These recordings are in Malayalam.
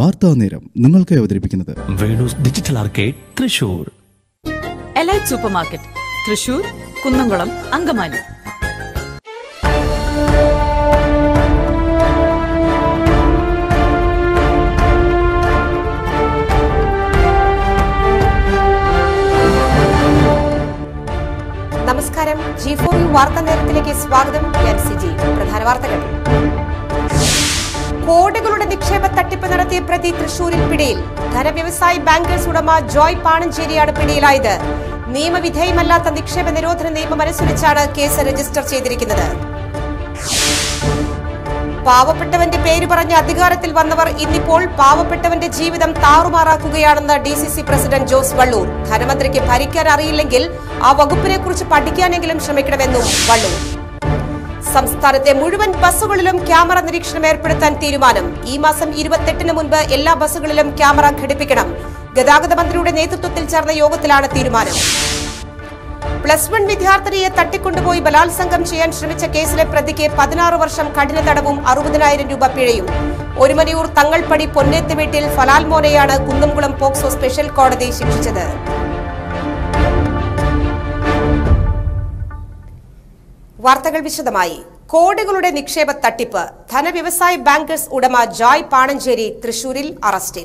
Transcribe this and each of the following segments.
വാർത്താ നേരം നിങ്ങൾക്കായി അവതരിപ്പിക്കുന്നത് Venu's digital arcade Thrissur elite super market Thrissur Kunnamkulam Angamaly നമസ്കാരം ജി ഫോർ യു വാർത്താ നേരത്തിലേക്ക് സ്വാഗതം ഞാൻ സിജി പ്രധാന വാർത്തകൾ കോടികളുടെ നിക്ഷേപ തട്ടിപ്പ് നടത്തിയ പ്രതി തൃശൂരിൽ പിടിയിൽ ധനവ്യവസായി ബാങ്കേഴ്സ് ഉടമ ജോയ് പാണഞ്ചേരിയാണ് പിടിയിലായത് നിയമവിധേയമല്ലാത്ത നിക്ഷേപ നിരോധന നിയമം അനുസരിച്ചാണ് കേസ് രജിസ്റ്റർ ചെയ്തിരിക്കുന്നത് പാവപ്പെട്ടവന്റെ പേര് പറഞ്ഞ് അധികാരത്തിൽ വന്നവർ ഇന്നിപ്പോൾ പാവപ്പെട്ടവന്റെ ജീവിതം താറുമാറാക്കുകയാണെന്ന് D C C president Jose Vallur ധനമന്ത്രിക്ക് ഭരിക്കാൻ അറിയില്ലെങ്കിൽ ആ വകുപ്പിനെ കുറിച്ച് പഠിക്കാനെങ്കിലും ശ്രമിക്കണമെന്നും വള്ളൂർ സംസ്ഥാനത്തെ മുഴുവൻ ബസ്സുകളിലും ക്യാമറ നിരീക്ഷണം ഏർപ്പെടുത്താൻ തീരുമാനം ഈ മാസം ഇരുപത്തെട്ടിന് മുൻപ് എല്ലാ ബസ്സുകളിലും ക്യാമറ ഘടിപ്പിക്കണം ഗതാഗത മന്ത്രിയുടെ നേതൃത്വത്തിൽ ചേർന്ന യോഗത്തിലാണ് തീരുമാനം പ്ലസ് വൺ വിദ്യാർത്ഥിനിയെ തട്ടിക്കൊണ്ടുപോയി ബലാത്സംഗം ചെയ്യാൻ ശ്രമിച്ച കേസിലെ പ്രതിക്ക് പതിനാറ് വർഷം കഠിന തടവും അറുപതിനായിരം രൂപ പിഴയും ഒരുമനിയൂർ തങ്ങൾപ്പടി പൊന്നേത്ത് വീട്ടിൽ ഫലാൽ മോനെയാണ് കുന്നംകുളം പോക്സോ സ്പെഷ്യൽ കോടതി ശിക്ഷിച്ചത് വാർത്തകൾ വിശദമായി കോടികളുടെ നിക്ഷേപ തട്ടിപ്പ് ധനവ്യവസായ ബാങ്കേഴ്സ് ഉടമ ജോയ് പാണഞ്ചേരി തൃശൂരിൽ അറസ്റ്റിൽ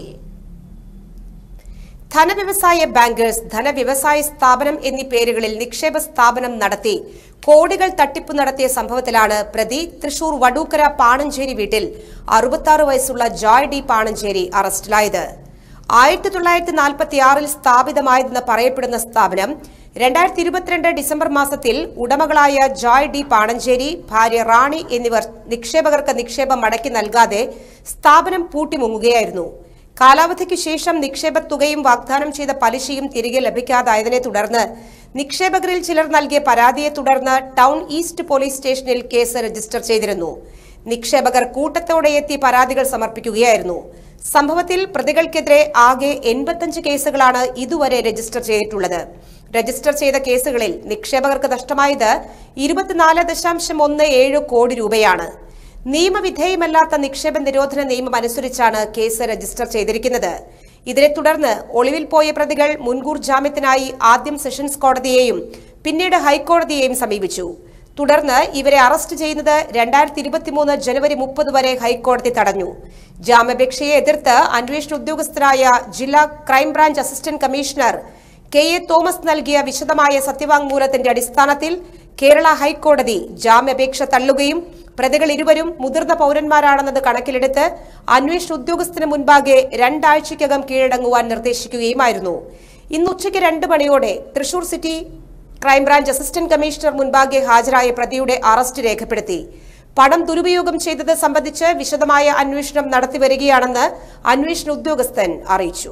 ധനവ്യവസായ ബാങ്കേഴ്സ് ധനവ്യവസായ സ്ഥാപനം എന്നീ പേരുകളിൽ നിക്ഷേപ സ്ഥാപനം നടത്തി കോടികൾ തട്ടിപ്പ് നടത്തിയ സംഭവത്തിലാണ് പ്രതി തൃശൂർ വടൂക്കര പാണഞ്ചേരി വീട്ടിൽ അറുപത്തി വയസ്സുള്ള ജോയ് ഡി പാണഞ്ചേരി അറസ്റ്റിലായത് ആയിരത്തി തൊള്ളായിരത്തി നാൽപ്പത്തി ആറിൽ സ്ഥാപിതമായതെന്ന് പറയപ്പെടുന്ന സ്ഥാപനം രണ്ടായിരത്തി ഇരുപത്തിരണ്ട് ഡിസംബർ മാസത്തിൽ ഉടമകളായ ജോയ് ഡി പാണഞ്ചേരി ഭാര്യ റാണി എന്നിവർ നിക്ഷേപകർക്ക് നിക്ഷേപം മടക്കി നൽകാതെ സ്ഥാപനം പൂട്ടിമുങ്ങുകയായിരുന്നു കാലാവധിക്ക് ശേഷം നിക്ഷേപ തുകയും വാഗ്ദാനം ചെയ്ത പലിശയും തിരികെ ലഭിക്കാതായതിനെ തുടർന്ന് നിക്ഷേപകരിൽ ചിലർ നൽകിയ പരാതിയെ തുടർന്ന് ടൗൺ ഈസ്റ്റ് പോലീസ് സ്റ്റേഷനിൽ കേസ് രജിസ്റ്റർ ചെയ്തിരുന്നു നിക്ഷേപകർ കൂട്ടത്തോടെ എത്തി പരാതികൾ സമർപ്പിക്കുകയായിരുന്നു സംഭവത്തിൽ പ്രതികൾക്കെതിരെ ആകെ എൺപത്തഞ്ച് കേസുകളാണ് ഇതുവരെ രജിസ്റ്റർ ചെയ്തിട്ടുള്ളത് രജിസ്റ്റർ ചെയ്ത കേസുകളിൽ നിക്ഷേപകർക്ക് നഷ്ടമായത് ഇരുപത്തിനാല് ദശാംശം ഒന്ന് ഏഴ് കോടി രൂപയാണ് നിയമവിധേയമല്ലാത്ത നിക്ഷേപ നിരോധന നിയമം അനുസരിച്ചാണ് കേസ് രജിസ്റ്റർ ചെയ്തിരിക്കുന്നത് ഇതിനെ തുടർന്ന് ഒളിവിൽ പോയ പ്രതികൾ മുൻകൂർ ജാമ്യത്തിനായി ആദ്യം സെഷൻസ് കോടതിയെയും പിന്നീട് ഹൈക്കോടതിയെയും സമീപിച്ചു തുടർന്ന് ഇവരെ അറസ്റ്റ് ചെയ്യുന്നത് രണ്ടായിരത്തി ഇരുപത്തിമൂന്ന് ജനുവരി മുപ്പത് വരെ ഹൈക്കോടതി തടഞ്ഞു ജാമ്യാപേക്ഷയെ എതിർത്ത് അന്വേഷണ ഉദ്യോഗസ്ഥരായ ജില്ലാ crime branch assistant commissioner K A Thomas നൽകിയ വിശദമായ സത്യവാങ്മൂലത്തിന്റെ അടിസ്ഥാനത്തിൽ കേരള ഹൈക്കോടതി ജാമ്യാപേക്ഷ തള്ളുകയും പ്രതികൾ ഇരുവരും മുതിർന്ന പൌരന്മാരാണെന്നത് കണക്കിലെടുത്ത് അന്വേഷണ ഉദ്യോഗസ്ഥന് മുൻപാകെ രണ്ടാഴ്ചയ്ക്കകം കീഴടങ്ങുവാൻ നിർദ്ദേശിക്കുകയുമായിരുന്നു ഇന്ന് ഉച്ചയ്ക്ക് രണ്ട് മണിയോടെ Thrissur city crime branch assistant commissioner മുൻപാകെ ഹാജരായ പ്രതിയുടെ അറസ്റ്റ് രേഖപ്പെടുത്തി പണം ദുരുപയോഗം ചെയ്തത് സംബന്ധിച്ച് വിശദമായ അന്വേഷണം നടത്തിവരികയാണെന്ന് അന്വേഷണ ഉദ്യോഗസ്ഥൻ അറിയിച്ചു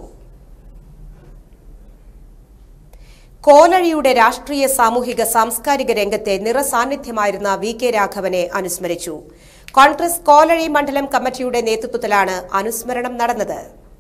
കോലഴിയുടെ രാഷ്ട്രീയ സാമൂഹിക സാംസ്കാരിക രംഗത്തെ നിറസാന്നിധ്യമായിരുന്ന വി കെ രാഘവനെ അനുസ്മരിച്ചു കോൺഗ്രസ് കോലഴി മണ്ഡലം കമ്മിറ്റിയുടെ നേതൃത്വത്തിലാണ് അനുസ്മരണം നടന്നത്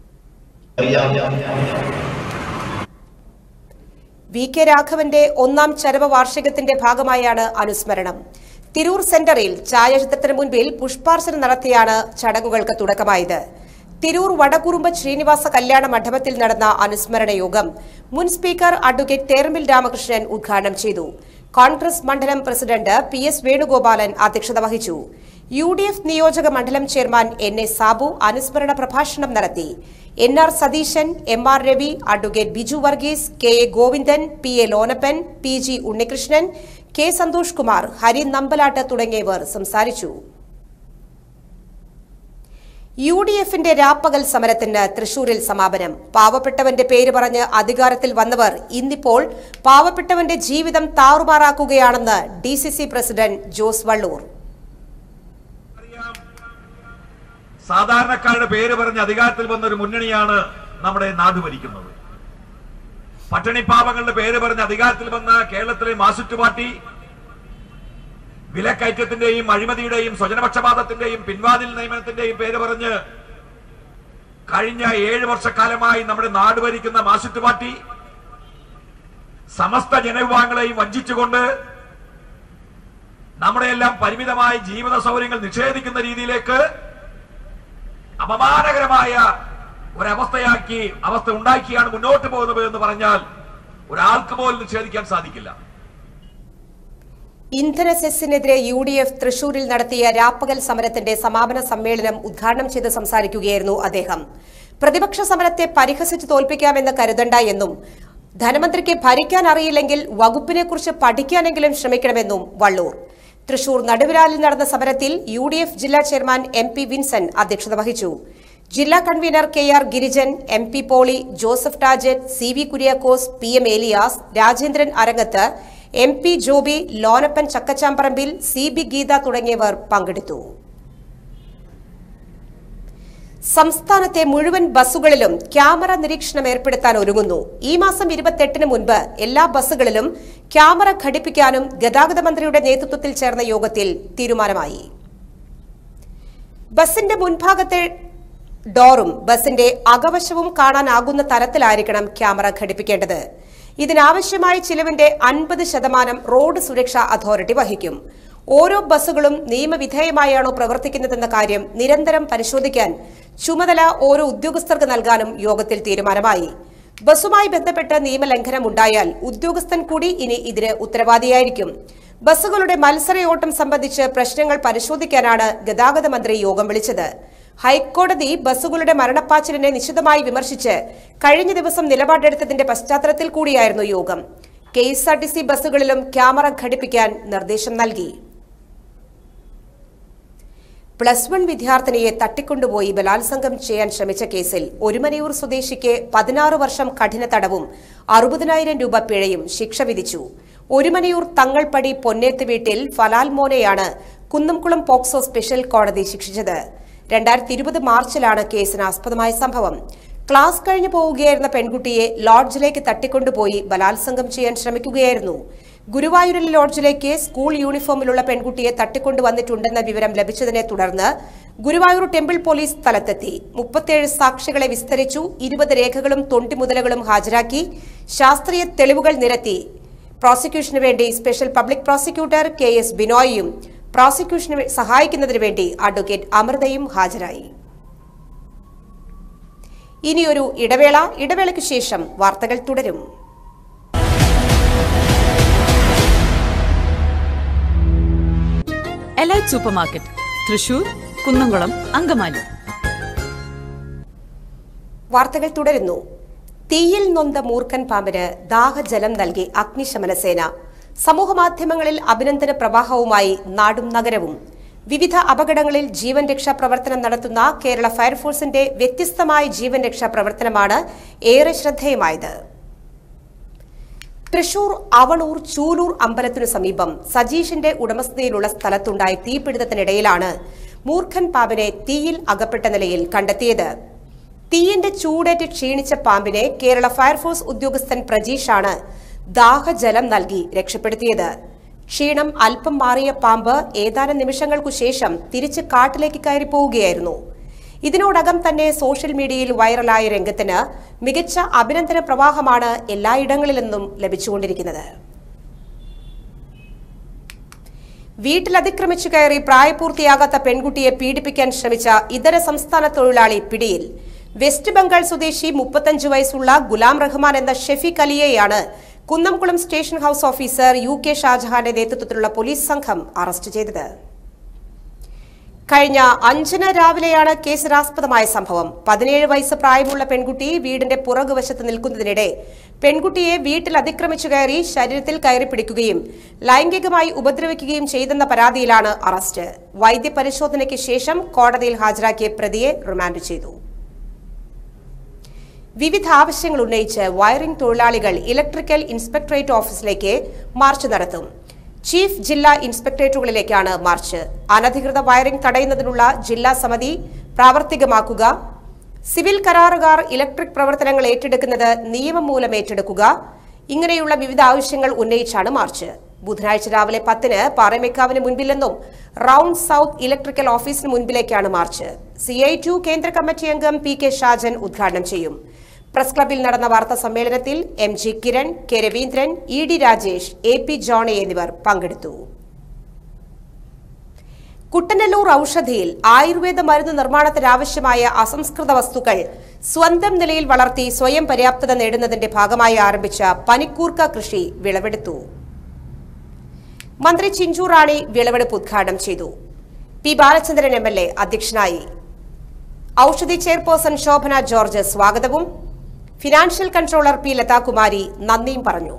വി കെ രാഘവന്റെ ഒന്നാം ചരമവാർഷികത്തിന്റെ ഭാഗമായാണ് അനുസ്മരണം തിരൂർ സെന്ററിൽ ഛായാചിത്രത്തിന് മുൻപിൽ പുഷ്പാർച്ചന നടത്തിയാണ് ചടങ്ങുകൾക്ക് തുടക്കമായത് തിരൂർ വടകുറുമ്പ് ശ്രീനിവാസ കല്യാണ മണ്ഡപത്തിൽ നടന്ന അനുസ്മരണ യോഗം മുൻ സ്പീക്കർ അഡ്വക്കേറ്റ് തേർമിൽ രാമകൃഷ്ണൻ ഉദ്ഘാടനം ചെയ്തു കോൺഗ്രസ് മണ്ഡലം പ്രസിഡന്റ് പി എസ് വേണുഗോപാലൻ അധ്യക്ഷത വഹിച്ചു യു ഡി എഫ് നിയോജക മണ്ഡലം ചെയർമാൻ എൻ എ സാബു അനുസ്മരണ പ്രഭാഷണം നടത്തി N R Satheesan M R Ravi advocate Biju Varghese K A Govindan P A Lonappan P G Unnikrishnan K Santhosh Kumar Hari Nambalatt തുടങ്ങിയവർ സംസാരിച്ചു യു ഡി എഫിന്റെ രാപ്പകൽ സമരത്തിന് തൃശൂരിൽ സമാപനം പാവപ്പെട്ടവന്റെ പേര് പറഞ്ഞ് അധികാരത്തിൽ വന്നവർ ഇന്നിപ്പോൾ പാവപ്പെട്ടവന്റെ ജീവിതം താറുമാറാക്കുകയാണെന്ന് D C C president Jose Vallur സാധാരണക്കാരുടെ പേര് പറഞ്ഞ് അധികാരത്തിൽ വന്ന ഒരു മുന്നണിയാണ് നമ്മുടെ നാട് ഭരിക്കുന്നത് പട്ടിണിപ്പാവങ്ങളുടെ പേര് പറഞ്ഞ് അധികാരത്തിൽ വന്ന കേരളത്തിലെ മാസുറ്റ് പാർട്ടി വിലക്കയറ്റത്തിന്റെയും അഴിമതിയുടെയും സ്വജനപക്ഷപാതത്തിന്റെയും പിൻവാതിൽ നിയമനത്തിന്റെയും പേര് പറഞ്ഞ് കഴിഞ്ഞ ഏഴ് വർഷക്കാലമായി നമ്മുടെ നാട് ഭരിക്കുന്ന മാസുറ്റ് പാർട്ടി സമസ്ത ജനവിഭാഗങ്ങളെയും വഞ്ചിച്ചുകൊണ്ട് നമ്മുടെ എല്ലാം പരിമിതമായ ജീവിത സൗകര്യങ്ങൾ നിഷേധിക്കുന്ന രീതിയിലേക്ക് അപമാനകരമായ ഒരവസ്ഥയാക്കി അവസ്ഥ ഉണ്ടാക്കിയാണ് മുന്നോട്ട് പോകുന്നത് എന്ന് പറഞ്ഞാൽ ഒരാൾക്ക് പോലും നിഷേധിക്കാൻ സാധിക്കില്ല ഇന്ധന സെസ്സിനെതിരെ യു ഡി എഫ് തൃശൂരിൽ നടത്തിയ രാപ്പകൽ സമരത്തിന്റെ സമാപന സമ്മേളനം ഉദ്ഘാടനം ചെയ്ത് സംസാരിക്കുകയായിരുന്നു അദ്ദേഹം പ്രതിപക്ഷ സമരത്തെ പരിഹസിച്ച് തോൽപ്പിക്കാമെന്ന് കരുതണ്ട എന്നും ധനമന്ത്രിക്ക് ഭരിക്കാൻ അറിയില്ലെങ്കിൽ വകുപ്പിനെക്കുറിച്ച് പഠിക്കാനെങ്കിലും ശ്രമിക്കണമെന്നും വള്ളൂർ തൃശൂർ നടുവിലാലിൽ നടന്ന സമരത്തിൽ യു ഡി എഫ് ജില്ലാ ചെയർമാൻ എം പി വിൻസൻ അധ്യക്ഷത വഹിച്ചു ജില്ലാ convener K R Girijan M P Poly Joseph Tajet C V Kuriakose P M Elias Rajendran Arangath M P Joby Lonappan Chakkachamparambil C B Geetha തുടങ്ങിയവർ പങ്കെടുത്തു സംസ്ഥാനത്തെ മുഴുവൻ ബസ്സുകളിലും ക്യാമറ നിരീക്ഷണം ഏർപ്പെടുത്താൻ ഒരുങ്ങുന്നു ഈ മാസം ഇരുപത്തെട്ടിന് മുൻപ് എല്ലാ ബസ്സുകളിലും ക്യാമറ ഘടിപ്പിക്കാനും ഗതാഗത മന്ത്രിയുടെ നേതൃത്വത്തിൽ ചേർന്ന യോഗത്തിൽ തീരുമാനമായി ബസിന്റെ മുൻഭാഗത്തെ ഡോറും ബസിന്റെ അകവശവും കാണാനാകുന്ന തരത്തിലായിരിക്കണം ക്യാമറ ഘടിപ്പിക്കേണ്ടത് ഇതിനാവശ്യമായ ചിലവിന്റെ അൻപത് ശതമാനം റോഡ് സുരക്ഷാ അതോറിറ്റി വഹിക്കും ഓരോ ബസ്സുകളും നിയമവിധേയമായാണോ പ്രവർത്തിക്കുന്നതെന്ന കാര്യം നിരന്തരം പരിശോധിക്കാൻ ചുമതല ഓരോ ഉദ്യോഗസ്ഥർക്ക് നൽകാനും യോഗത്തിൽ തീരുമാനമായി ബസ്സുമായി ബന്ധപ്പെട്ട് നിയമലംഘനം ഉണ്ടായാൽ ഉദ്യോഗസ്ഥൻ കൂടി ഇനി ഇതിന് ഉത്തരവാദിയായിരിക്കും ബസ്സുകളുടെ മത്സരയോട്ടം സംബന്ധിച്ച് പ്രശ്നങ്ങൾ പരിശോധിക്കാനാണ് ഗതാഗത മന്ത്രി യോഗം വിളിച്ചത് ഹൈക്കോടതി ബസ്സുകളുടെ മരണപ്പാച്ചിലിനെ നിശിതമായി വിമർശിച്ച് കഴിഞ്ഞ ദിവസം നിലപാടെടുത്തതിന്റെ പശ്ചാത്തലത്തിൽ കൂടിയായിരുന്നു യോഗം K S R T C ബസ്സുകളിലും ക്യാമറ ഘടിപ്പിക്കാൻ നിർദ്ദേശം നൽകി പ്ലസ് വൺ വിദ്യാർത്ഥിനിയെ തട്ടിക്കൊണ്ടുപോയി ബലാത്സംഗം ചെയ്യാൻ ശ്രമിച്ച കേസിൽ ഒരുമനയൂർ സ്വദേശിക്ക് പതിനാറ് വർഷം കഠിന തടവും അറുപതിനായിരം രൂപ പിഴയും ശിക്ഷ വിധിച്ചു ഒരുമനയൂർ തങ്ങൾപ്പടി പൊന്നേത്ത് വീട്ടിൽ ഫലാൽ മോനെയാണ് കുന്നംകുളം പോക്സോ സ്പെഷ്യൽ കോടതി ശിക്ഷിച്ചത് രണ്ടായിരത്തി ഇരുപത് മാർച്ചിലാണ് കേസിന് ആസ്പദമായ സംഭവം ക്ലാസ് കഴിഞ്ഞു പോവുകയായിരുന്ന പെൺകുട്ടിയെ ലോഡ്ജിലേക്ക് തട്ടിക്കൊണ്ടുപോയി ബലാത്സംഗം ചെയ്യാൻ ശ്രമിക്കുകയായിരുന്നു ഗുരുവായൂരിലെ ലോഡ്ജിലേക്ക് സ്കൂൾ യൂണിഫോമിലുള്ള പെൺകുട്ടിയെ തട്ടിക്കൊണ്ടുവന്നിട്ടുണ്ടെന്ന വിവരം ലഭിച്ചതിനെ തുടർന്ന് ഗുരുവായൂർ ടെമ്പിൾ പോലീസ് സ്ഥലത്തെത്തി മുപ്പത്തിയേഴ് സാക്ഷികളെ വിസ്തരിച്ചു ഇരുപത് രേഖകളും തൊണ്ടിമുതലുകളും ഹാജരാക്കി ശാസ്ത്രീയ തെളിവുകൾ നിരത്തി പ്രോസിക്യൂഷന് വേണ്ടി special public prosecutor K S ബിനോയിയും പ്രോസിക്യൂഷന് വേ- സഹായിക്കുന്നതിന് വേണ്ടി അഡ്വക്കേറ്റ് അമൃതയും ഹാജരായി ഇനിയൊരു ഇടവേള ഇടവേളയ്ക്ക് ശേഷം വാർത്തകൾ തുടരും elite super market Thrissur Kunnamkulam Angamaly വാർത്തകൾ തുടരുന്നു തീയിൽ നൊന്ത മൂർഖൻ പാമ്പിന് ദാഹജലം നൽകി അഗ്നിശമന സേന സമൂഹമാധ്യമങ്ങളിൽ അഭിനന്ദന പ്രവാഹവുമായി നാടും നഗരവും വിവിധ അപകടങ്ങളിൽ ജീവൻ രക്ഷാ പ്രവർത്തനം നടത്തുന്ന കേരള ഫയർഫോഴ്സിന്റെ വ്യത്യസ്തമായ ജീവൻ രക്ഷാ പ്രവർത്തനമാണ് ഏറെ ശ്രദ്ധേയമായത് തൃശൂർ അവണൂർ ചൂലൂർ അമ്പലത്തിനു സമീപം സജീഷിന്റെ ഉടമസ്ഥതയിലുള്ള സ്ഥലത്തുണ്ടായ തീപിടുത്തത്തിനിടയിലാണ് മൂർഖൻ പാമ്പിനെ തീയിൽ അകപ്പെട്ട നിലയിൽ കണ്ടെത്തിയത് തീയിന്റെ ചൂടേറ്റ് ക്ഷീണിച്ച പാമ്പിനെ കേരള ഫയർഫോഴ്സ് ഉദ്യോഗസ്ഥൻ പ്രജീഷാണ് ദാഹജലം നൽകി രക്ഷപ്പെടുത്തിയത് ക്ഷീണം അല്പം മാറിയ പാമ്പ് ഏതാനും നിമിഷങ്ങൾക്കു ശേഷം തിരിച്ച് കാട്ടിലേക്ക് കയറി പോവുകയായിരുന്നു ഇതിനോടകം തന്നെ സോഷ്യൽ മീഡിയയിൽ വൈറലായ രംഗത്തിന് മികച്ച അഭിനന്ദന പ്രവാഹമാണ് എല്ലായിടങ്ങളിൽ നിന്നും ലഭിച്ചുകൊണ്ടിരിക്കുന്നത് വീട്ടിൽ അതിക്രമിച്ചു കയറി പ്രായപൂർത്തിയാകാത്ത പെൺകുട്ടിയെ പീഡിപ്പിക്കാൻ ശ്രമിച്ച ഇതര സംസ്ഥാന തൊഴിലാളി പിടിയിൽ വെസ്റ്റ് ബംഗാൾ സ്വദേശി മുപ്പത്തഞ്ച് വയസ്സുള്ള ഗുലാം റഹ്മാൻ എന്ന ഷെഫീഖ് അലിയെയാണ് Kunnamkulam station house officer U K ഷാജഹാന്റെ നേതൃത്വത്തിലുള്ള പോലീസ് സംഘം അറസ്റ്റ് ചെയ്തത് കഴിഞ്ഞ അഞ്ചിന് രാവിലെയാണ് കേസിനാസ്പദമായ സംഭവം പതിനേഴ് വയസ്സ് പ്രായമുള്ള പെൺകുട്ടി വീടിന്റെ പുറകുവശത്ത് നിൽക്കുന്നതിനിടെ പെൺകുട്ടിയെ വീട്ടിൽ അതിക്രമിച്ചു കയറി ശരീരത്തിൽ കയറി പിടിക്കുകയും ലൈംഗികമായി ഉപദ്രവിക്കുകയും ചെയ്തെന്ന പരാതിയിലാണ് അറസ്റ്റ് വൈദ്യപരിശോധനയ്ക്ക് ശേഷം കോടതിയിൽ ഹാജരാക്കിയ പ്രതിയെ റിമാൻഡ് ചെയ്തു വിവിധ ആവശ്യങ്ങൾ ഉന്നയിച്ച് വയറിംഗ് തൊഴിലാളികൾ ഇലക്ട്രിക്കൽ ഇൻസ്പെക്ടറേറ്റ് ഓഫീസിലേക്ക് മാർച്ച് നടത്തും ചീഫ് ജില്ലാ ഇൻസ്പെക്ടറേറ്റുകളിലേക്കാണ് മാർച്ച് അനധികൃത വയറിംഗ് തടയുന്നതിനുള്ള ജില്ലാ സമിതി പ്രാവർത്തികമാക്കുക സിവിൽ കരാറുകാർ ഇലക്ട്രിക് പ്രവർത്തനങ്ങൾ ഏറ്റെടുക്കുന്നത് നിയമം മൂലം ഏറ്റെടുക്കുക ഇങ്ങനെയുള്ള വിവിധ ആവശ്യങ്ങൾ ഉന്നയിച്ചാണ് മാർച്ച് ബുധനാഴ്ച രാവിലെ പത്തിന് പാറമേക്കാവിന് മുൻപിൽ നിന്നും റൌണ്ട് സൌത്ത് ഇലക്ട്രിക്കൽ ഓഫീസിന് മുൻപിലേക്കാണ് മാർച്ച് സി ഐ ടു കേന്ദ്ര കമ്മിറ്റി അംഗം പി കെ ഷാജൻ ഉദ്ഘാടനം ചെയ്യും പ്രസ് ക്ലബിൽ നടന്ന വാർത്താ സമ്മേളനത്തിൽ M G Kiran K Raveendran E D Rajesh A P Johny എന്നിവർ പങ്കെടുത്തു കുട്ടനെല്ലൂർ ഔഷധിയിൽ ആയുർവേദ മരുന്ന് നിർമ്മാണത്തിനാവശ്യമായ അസംസ്കൃത വസ്തുക്കൾ സ്വന്തം നിലയിൽ വളർത്തി സ്വയം പര്യാപ്തത നേടുന്നതിന്റെ ഭാഗമായി ആരംഭിച്ച പനിക്കൂർക്ക കൃഷി വിളവെടുത്തു മന്ത്രി ചിഞ്ചു റാണി വിളവെടുപ്പ് ഉദ്ഘാടനം ചെയ്തു P Balachandran M L A അധ്യക്ഷനായി ഔഷധി ചെയർപേഴ്സൺ ശോഭന ജോർജ് സ്വാഗതവും ഫിനാൻഷ്യൽ കൺട്രോളർ പി ലതാകുമാരി നന്ദിയും പറഞ്ഞു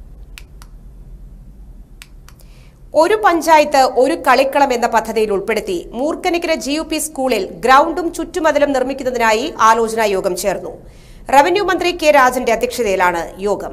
ഒരു പഞ്ചായത്ത് ഒരു കളിക്കളം എന്ന പദ്ധതിയിൽ ഉൾപ്പെടുത്തി മൂർക്കനിക്കര ജി യു പി സ്കൂളിൽ ഗ്രൌണ്ടും ചുറ്റുമതിലും നിർമ്മിക്കുന്നതിനായി ആലോചനാ യോഗം ചേർന്നു റവന്യൂ മന്ത്രി കെ രാജന്റെ അധ്യക്ഷതയിലാണ് യോഗം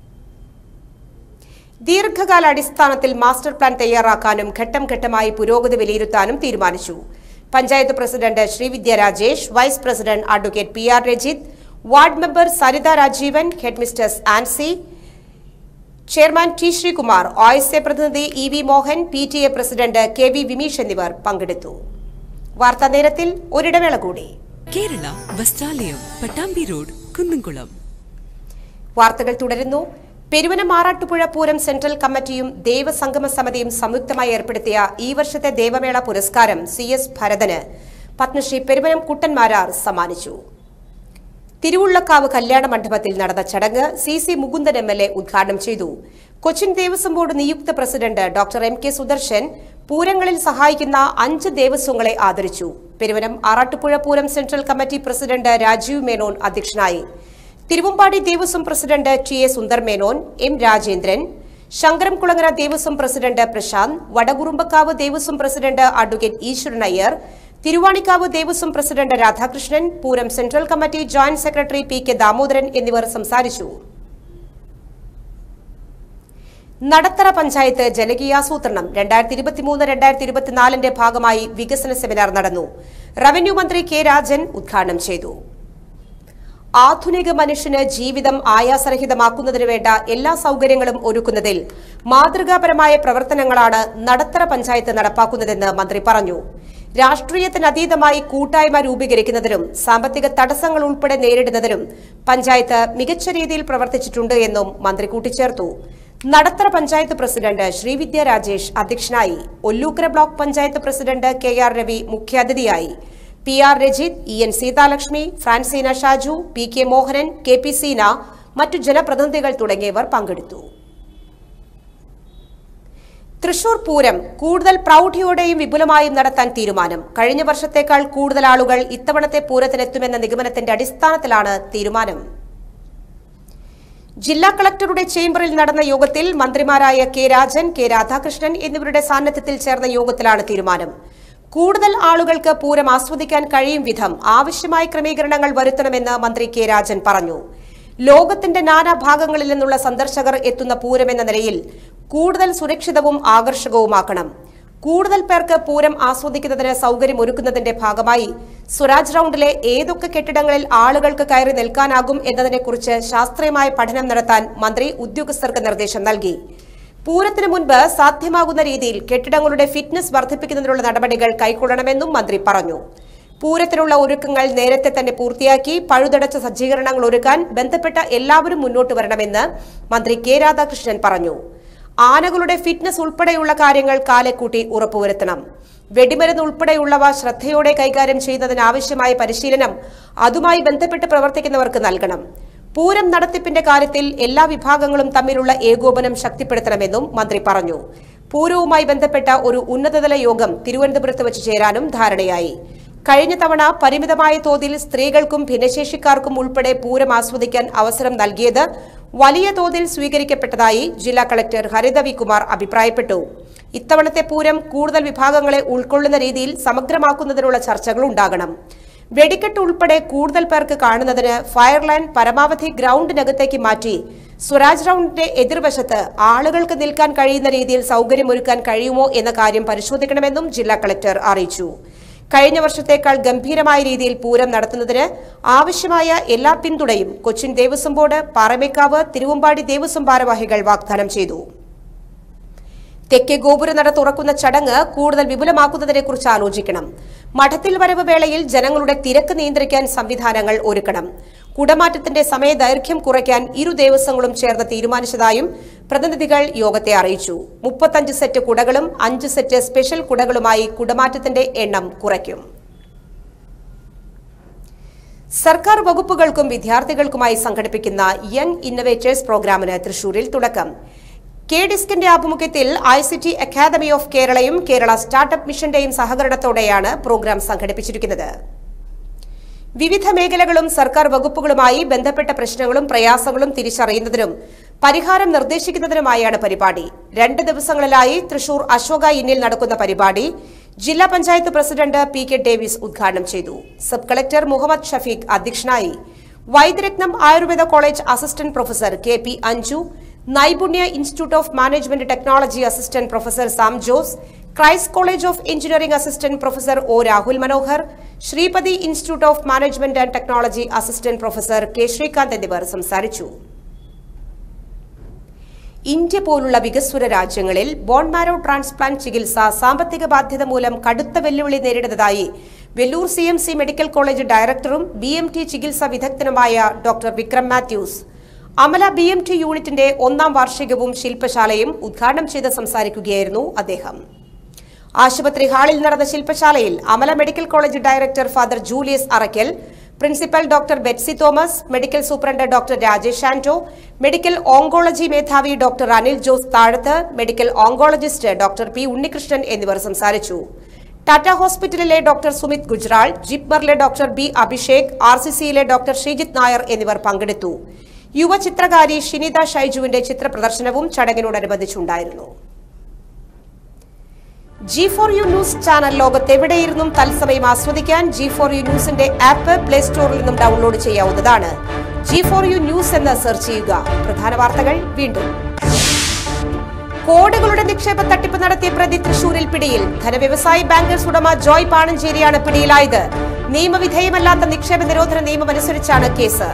ദീർഘകാല അടിസ്ഥാനത്തിൽ മാസ്റ്റർ പ്ലാൻ തയ്യാറാക്കാനും ഘട്ടം ഘട്ടമായി പുരോഗതി വിലയിരുത്താനും തീരുമാനിച്ചു panchayat president Srividya Rajesh vice president advocate P R Rajith ward member Saritha Rajeevan headmistress Ancy chairman T Sreekumar O S A പ്രതിനിധി E V Mohan P T A president K V Vimeesh എന്നിവർ പങ്കെടുത്തു വാർത്താ നേരത്തിൽ ഒരിടവേള കൂടി കേരള വസ്ത്രാലയം പട്ടാമ്പി റോഡ് കുന്നംകുളം വാർത്തകൾ തുടരുന്നു പെരുവന മാറാട്ടുപുഴ പൂരം സെൻട്രൽ കമ്മിറ്റിയും ദേവസംഗമ സമിതിയും സംയുക്തമായി ഏർപ്പെടുത്തിയ ഈ വർഷത്തെ ദേവമേള പുരസ്കാരം സി എസ് ഭരതന് പത്മശ്രീ പെരുവനം കുട്ടൻമാരാർ സമ്മാനിച്ചു തിരുവുള്ളക്കാവ് കല്യാണ മണ്ഡപത്തിൽ നടന്ന ചടങ്ങ് C C Mukundan M L A ഉദ്ഘാടനം ചെയ്തു കൊച്ചിൻ ദേവസ്വം ബോർഡ് നിയുക്ത president doctor M K Sudarshan പൂരങ്ങളിൽ സഹായിക്കുന്ന അഞ്ച് ദേവസ്വങ്ങളെ ആദരിച്ചു Peruvanam Arattupuzha Pooram central committee president Rajeev Menon അധ്യക്ഷനായി Thiruvambadi Devaswom president T A Sundar Menon M Rajendran Sankaramkulangara Devaswom president Prashanth Vadakurumbakavu Devaswom president advocate Eswaran Iyer Thiruvanikkavu Devaswom president Radhakrishnan Pooram central committee joint secretary P K Damodaran എന്നിവർ സംസാരിച്ചു നടത്തറ പഞ്ചായത്ത് ജനകീയാസൂത്രണം രണ്ടായിരത്തി ഇരുപത്തിമൂന്ന് രണ്ടായിരത്തി ഇരുപത്തിനാലിന്റെ ഭാഗമായി വികസന സെമിനാർ നടന്നു റവന്യൂ മന്ത്രി കെ രാജൻ ഉദ്ഘാടനം ചെയ്തു ആധുനിക മനുഷ്യന് ജീവിതം ആയാസരഹിതമാക്കുന്നതിന് വേണ്ട എല്ലാ സൗകര്യങ്ങളും ഒരുക്കുന്നതിൽ മാതൃകാപരമായ പ്രവർത്തനങ്ങളാണ് നടത്തറ പഞ്ചായത്ത് നടപ്പാക്കുന്നതെന്ന് മന്ത്രി പറഞ്ഞു രാഷ്ട്രീയത്തിനതീതമായി കൂട്ടായ്മ രൂപീകരിക്കുന്നതിനും സാമ്പത്തിക തടസ്സങ്ങൾ ഉൾപ്പെടെ നേരിടുന്നതിനും പഞ്ചായത്ത് മികച്ച രീതിയിൽ പ്രവർത്തിച്ചിട്ടുണ്ട് എന്നും മന്ത്രി കൂട്ടിച്ചേർത്തു നടത്തറ പഞ്ചായത്ത് പ്രസിഡന്റ് ശ്രീവിദ്യ രാജേഷ് അധ്യക്ഷനായി Ollukkara block panchayat president K R Ravi മുഖ്യാതിഥിയായി P R Rajith E N Seethalakshmi Francina Shaju P K Mohanan K P Seena മറ്റു ജനപ്രതിനിധികൾ തുടങ്ങിയവർ പങ്കെടുത്തു തൃശൂർ പൂരം കൂടുതൽ പ്രൗഢിയോടെയും വിപുലമായും നടത്താൻ തീരുമാനം കഴിഞ്ഞ വർഷത്തേക്കാൾ കൂടുതൽ ആളുകൾ ഇത്തവണത്തെ പൂരത്തിനെത്തുമെന്ന നിഗമനത്തിന്റെ അടിസ്ഥാനത്തിലാണ് തീരുമാനം ജില്ലാ കളക്ടറുടെ ചേംബറിൽ നടന്ന യോഗത്തിൽ മന്ത്രിമാരായ കെ രാജൻ കെ രാധാകൃഷ്ണൻ എന്നിവരുടെ സാന്നിധ്യത്തിൽ ചേർന്ന യോഗത്തിലാണ് തീരുമാനം കൂടുതൽ ആളുകൾക്ക് പൂരം ആസ്വദിക്കാൻ കഴിയും വിധം ആവശ്യമായ ക്രമീകരണങ്ങൾ വരുത്തണമെന്ന് മന്ത്രി കെ രാജൻ പറഞ്ഞു ലോകത്തിന്റെ നാനാഭാഗങ്ങളിൽ നിന്നുള്ള സന്ദർശകർ എത്തുന്ന പൂരം എന്ന നിലയിൽ കൂടുതൽ സുരക്ഷിതവും ആകർഷകവുമാക്കണം കൂടുതൽ പേർക്ക് പൂരം ആസ്വദിക്കുന്നതിന് സൗകര്യമൊരുക്കുന്നതിന്റെ ഭാഗമായി സ്വരാജ് റൌണ്ടിലെ ഏതൊക്കെ കെട്ടിടങ്ങളിൽ ആളുകൾക്ക് കയറി നിൽക്കാനാകും എന്നതിനെക്കുറിച്ച് ശാസ്ത്രീയമായ പഠനം നടത്താൻ മന്ത്രി ഉദ്യോഗസ്ഥർക്ക് നിർദ്ദേശം നൽകി പൂരത്തിന് മുൻപ് സാധ്യമാകുന്ന രീതിയിൽ കെട്ടിടങ്ങളുടെ ഫിറ്റ്നസ് വർദ്ധിപ്പിക്കുന്നതിനുള്ള നടപടികൾ കൈക്കൊള്ളണമെന്നും മന്ത്രി പറഞ്ഞു പൂരത്തിനുള്ള ഒരുക്കങ്ങൾ നേരത്തെ തന്നെ പൂർത്തിയാക്കി പഴുതടച്ച സജ്ജീകരണങ്ങൾ ഒരുക്കാൻ ബന്ധപ്പെട്ട എല്ലാവരും മുന്നോട്ട് വരണമെന്ന് മന്ത്രി കെ രാധാകൃഷ്ണൻ പറഞ്ഞു ആനകളുടെ ഫിറ്റ്നസ് ഉൾപ്പെടെയുള്ള കാര്യങ്ങൾ കാലെക്കൂട്ടി ഉറപ്പുവരുത്തണം വെടിമരുന്ന് ഉൾപ്പെടെയുള്ളവ ശ്രദ്ധയോടെ കൈകാര്യം ചെയ്യുന്നതിനാവശ്യമായ പരിശീലനം അതുമായി ബന്ധപ്പെട്ട് പ്രവർത്തിക്കുന്നവർക്ക് നൽകണം പൂരം നടത്തിപ്പിന്റെ കാര്യത്തിൽ എല്ലാ വിഭാഗങ്ങളും തമ്മിലുള്ള ഏകോപനം ശക്തിപ്പെടുത്തണമെന്നും മന്ത്രി പറഞ്ഞു പൂരവുമായി ബന്ധപ്പെട്ട ഒരു ഉന്നതതല യോഗം തിരുവനന്തപുരത്ത് വെച്ച് ചേരാനും ധാരണയായി കഴിഞ്ഞ തവണ പരിമിതമായ തോതിൽ സ്ത്രീകൾക്കും ഭിന്നശേഷിക്കാർക്കും ഉൾപ്പെടെ പൂരം ആസ്വദിക്കാൻ അവസരം നൽകിയത് വലിയ തോതിൽ സ്വീകരിക്കപ്പെട്ടതായി ജില്ലാ കളക്ടർ ഹരിത വി കുമാർ അഭിപ്രായപ്പെട്ടു ഇത്തവണത്തെ പൂരം കൂടുതൽ വിഭാഗങ്ങളെ ഉൾക്കൊള്ളുന്ന രീതിയിൽ സമഗ്രമാക്കുന്നതിനുള്ള ചർച്ചകൾ ഉണ്ടാകണം വെടിക്കെട്ട് ഉൾപ്പെടെ കൂടുതൽ പേർക്ക് കാണുന്നതിന് ഫയർലൈൻ പരമാവധി ഗ്രൗണ്ടിനകത്തേക്ക് മാറ്റി സ്വരാജ് റൌണ്ടിന്റെ എതിർവശത്ത് ആളുകൾക്ക് നിൽക്കാൻ കഴിയുന്ന രീതിയിൽ സൗകര്യമൊരുക്കാൻ കഴിയുമോ എന്ന കാര്യം പരിശോധിക്കണമെന്നും ജില്ലാ കളക്ടർ അറിയിച്ചു കഴിഞ്ഞ വർഷത്തേക്കാൾ ഗംഭീരമായ രീതിയിൽ പൂരം നടത്തുന്നതിന് ആവശ്യമായ എല്ലാ പിന്തുണയും കൊച്ചിൻ ദേവസ്വം ബോർഡ് പാറമേക്കാവ് തിരുവമ്പാടി ദേവസ്വം ഭാരവാഹികൾ വാഗ്ദാനം ചെയ്തു തെക്കേ ഗോപുരനട തുറക്കുന്ന ചടങ്ങ് കൂടുതൽ വിപുലമാക്കുന്നതിനെക്കുറിച്ച് ആലോചിക്കണം മഠത്തിൽ വരവ് വേളയിൽ ജനങ്ങളുടെ തിരക്ക് നിയന്ത്രിക്കാൻ സംവിധാനങ്ങൾ ഒരുക്കണം കുടമാറ്റത്തിന്റെ സമയദൈർഘ്യം കുറയ്ക്കാൻ ഇരു ദേവസ്വങ്ങളും ചേർന്ന് തീരുമാനിച്ചതായും പ്രതിനിധികൾ യോഗത്തെ അറിയിച്ചു മുപ്പത്തഞ്ച് സെറ്റ് കുടകളും അഞ്ച് സെറ്റ് സ്പെഷ്യൽ കുടകളുമായി കുടമാറ്റത്തിന്റെ എണ്ണം കുറയ്ക്കും സർക്കാർ വകുപ്പുകൾക്കും വിദ്യാർത്ഥികൾക്കുമായി സംഘടിപ്പിക്കുന്ന യങ് ഇന്നവേറ്റേഴ്സ് പ്രോഗ്രാമിന് തൃശൂരിൽ തുടക്കം കെ ഡിസ്കിന്റെ ആഭിമുഖ്യത്തിൽ I C T academy of കേരളയും കേരള സ്റ്റാർട്ടപ്പ് മിഷന്റെയും സഹകരണത്തോടെയാണ് പ്രോഗ്രാം സംഘടിപ്പിച്ചിരിക്കുന്നത് വിവിധ മേഖലകളും സർക്കാർ വകുപ്പുകളുമായി ബന്ധപ്പെട്ട പ്രശ്നങ്ങളും പ്രയാസങ്ങളും തിരിച്ചറിയുന്നതിനും പരിഹാരം നിർദ്ദേശിക്കുന്നതിനുമായാണ് പരിപാടി രണ്ട് ദിവസങ്ങളിലായി തൃശൂർ അശോക ഇന്നിൽ നടക്കുന്ന പരിപാടി ജില്ലാ panchayat president P K Davis ഉദ്ഘാടനം ചെയ്തു സബ് കളക്ടർ മുഹമ്മദ് ഷഫീഖ് അധ്യക്ഷനായി Vaidyaratnam Ayurveda college assistant professor K P Anju Naipunya institute of management technology assistant professor Sam Jose Christ college of engineering assistant professor O Rahul Manohar Sreepathi institute of management and technology assistant professor K Srikanth എന്നിവർ സംസാരിച്ചു ഇന്ത്യ പോലുള്ള വികസ്വര രാജ്യങ്ങളിൽ ബോൺമാരോ ട്രാൻസ്പ്ലാന്റ് ചികിത്സ സാമ്പത്തിക ബാധ്യത മൂലം കടുത്ത വെല്ലുവിളി നേരിടുന്നതായി Vellore C M C medical college ഡയറക്ടറും ബി എം ടി ചികിത്സാ വിദഗ്ധനുമായ doctor Vikram Mathews Amala B M T യൂണിറ്റിന്റെ ഒന്നാം വാർഷികവും ശില്പശാലയും ഉദ്ഘാടനം ചെയ്ത് സംസാരിക്കുകയായിരുന്നു അദ്ദേഹം ആശുപത്രി ഹാളിൽ നടന്ന ശില്പശാലയിൽ Amala medical college director father Julius Arackal principal doctor Betsy Thomas medical superintendent doctor Rajesh Anto medical oncology മേധാവി doctor Anil Jose Thazhath medical oncologist doctor P Unnikrishnan എന്നിവർ സംസാരിച്ചു ടാറ്റ ഹോസ്പിറ്റലിലെ ഡോക്ടർ സുമിത് ഗുജ്റാൾ ജിപ്മറിലെ doctor B Abhishek R C സിയിലെ ഡോക്ടർ ശ്രീജിത്ത് നായർ എന്നിവർ പങ്കെടുത്തു യുവ ചിത്രകാരി ഷിനിത ഷൈജുവിന്റെ ചിത്രപ്രദർശനവും ചടങ്ങിനോടനുബന്ധിച്ചുണ്ടായിരുന്നു G four U news channel ലോകത്തെവിടെയിരുന്നും തത്സമയം ആസ്വദിക്കാൻ ജി ഫോർ യു ന്യൂസിന്റെ ആപ്പ് പ്ലേ സ്റ്റോറിൽ നിന്നും ഡൗൺലോഡ് ചെയ്യാവുന്നതാണ് ജി ഫോർ യു ന്യൂസ് എന്ന് സെർച്ച് ചെയ്യുക പ്രധാന വാർത്തകൾ വീണ്ടും കോടികളുടെ നിക്ഷേപ തട്ടിപ്പ് നടത്തിയ പ്രതി തൃശൂരിൽ പിടിയിൽ ധനവ്യവസായി ബാങ്കേഴ്സ് ഉടമ ജോയ് പാണഞ്ചേരിയാണ് പിടിയിലായത് നിയമവിധേയമല്ലാത്ത നിക്ഷേപ നിരോധന നിയമമനുസരിച്ചാണ് കേസ്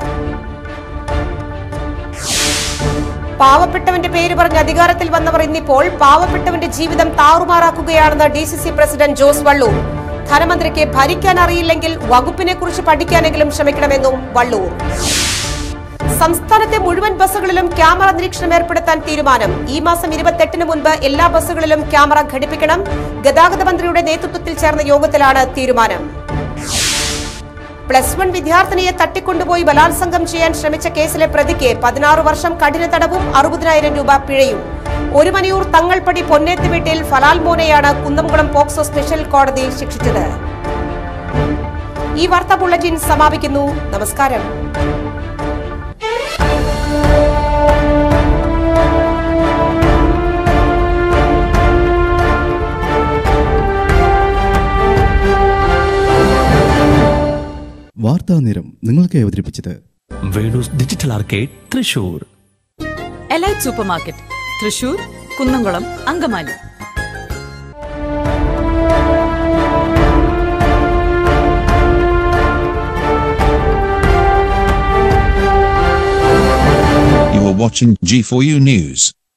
പാവപ്പെട്ടവന്റെ പേര് പറഞ്ഞ് അധികാരത്തിൽ വന്നവർ ഇന്നിപ്പോൾ പാവപ്പെട്ടവന്റെ ജീവിതം താറുമാറാക്കുകയാണെന്ന് D C C president Jose Vallur ധനമന്ത്രിക്ക് ഭരിക്കാൻ അറിയില്ലെങ്കിൽ വകുപ്പിനെ കുറിച്ച് പഠിക്കാനെങ്കിലും ശ്രമിക്കണമെന്നും വള്ളൂർ സംസ്ഥാനത്തെ മുഴുവൻ ബസ്സുകളിലും ക്യാമറ നിരീക്ഷണം ഏർപ്പെടുത്താൻ തീരുമാനം ഈ മാസം ഇരുപത്തെട്ടിന് മുൻപ് എല്ലാ ബസ്സുകളിലും ക്യാമറ ഘടിപ്പിക്കണം ഗതാഗത മന്ത്രിയുടെ നേതൃത്വത്തിൽ ചേർന്ന യോഗത്തിലാണ് തീരുമാനം പ്ലസ് വൺ വിദ്യാർത്ഥിനിയെ തട്ടിക്കൊണ്ടുപോയി ബലാത്സംഗം ചെയ്യാൻ ശ്രമിച്ച കേസിലെ പ്രതിക്ക് പതിനാറ് വർഷം കഠിന തടവും അറുപതിനായിരം രൂപ പിഴയും ഒരു മണിയൂർ തങ്ങൾപ്പടി പൊന്നേത്ത് വീട്ടിൽ ഫലാൽ മോനെയാണ് കുന്നംകുളം പോക്സോ സ്പെഷ്യൽ കോടതി ശിക്ഷിച്ചത് ഈ വാർത്താ ബുള്ളറ്റിൻ സമാപിക്കുന്നു നമസ്കാരം വാർത്താ നിരം നിങ്ങൾക്ക് അവതരിപ്പിച്ചത് Venu's digital arcade Thrissur elite super market Thrissur Kunnamkulam Angamaly You are watching G4U News.